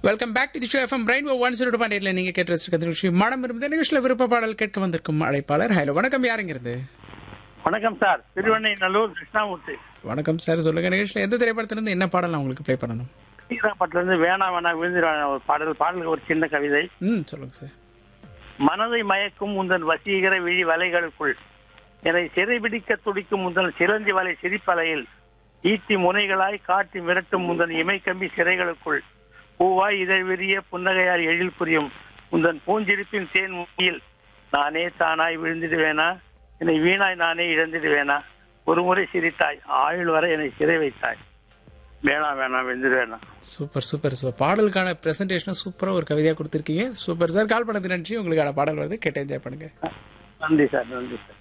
welcome back to the show FM brain one zero point எயிட்ல நீங்க கேட்டு வச்சிருக்க நிகழ்ச்சி மனம் இருந்த நிகழ்ச்சியில் விருப்ப பாடல் கேட்க வந்திருக்கும் அழைப்பாளர் ஹலோ வணக்கம் யாருங்கிறது வணக்கம் சார் திருவண்ணைநல்லூர் கிருஷ்ணாமூர்த்தி வணக்கம் சார் சொல்லுங்க நிகழ்ச்சியில் எந்த திரைப்படத்திலிருந்து என்ன பாடல் நான் உங்களுக்கு ப்ளே பண்ணணும் சீராப்பட்டில இருந்து வேணா வேணா விழுந்துருவாங்க ஒரு பாடல் பாடலுக்கு ஒரு சின்ன கவிதை ம் சொல்லுங்க சார் மனதை மயக்கும் உந்தன் வசீகர விழி வலைகளுக்குள் என்னை சிறைபிடிக்க துடிக்கும் உந்தன் சிலந்தி வலை சிரிப்பலையில் ஈட்டி முனைகளாய் காட்டி மிரட்டும் உந்தன் இமைக்கம்பி சிறைகளுக்குள் பூவாய் இதழ் விரிய புன்னகையார் எழில் புரியும் உந்தன் பூஞ்சிரிப்பின் தேன் முனியில் நானே தானாய் விழுந்திடுவேனா என்னை வீணாய் நானே இழந்திடுவேனா ஒரு முறை சிரித்தாய் ஆயுள் வரை என்னை சிறை வைத்தாய் வேணாம் வேணாம் விழுந்துடுவேனா சூப்பர் சூப்பர் சூப்பர் பாடலுக்கான பிரசன்டேஷனும் சூப்பராக ஒரு கவிதையாக கொடுத்துருக்கீங்க சூப்பர் சார் கால் பண்ணது நன்றி உங்களுக்கான பாடல் வருது கேட்டு என்ஜாய் பண்ணுங்க நன்றி சார் நன்றி சார்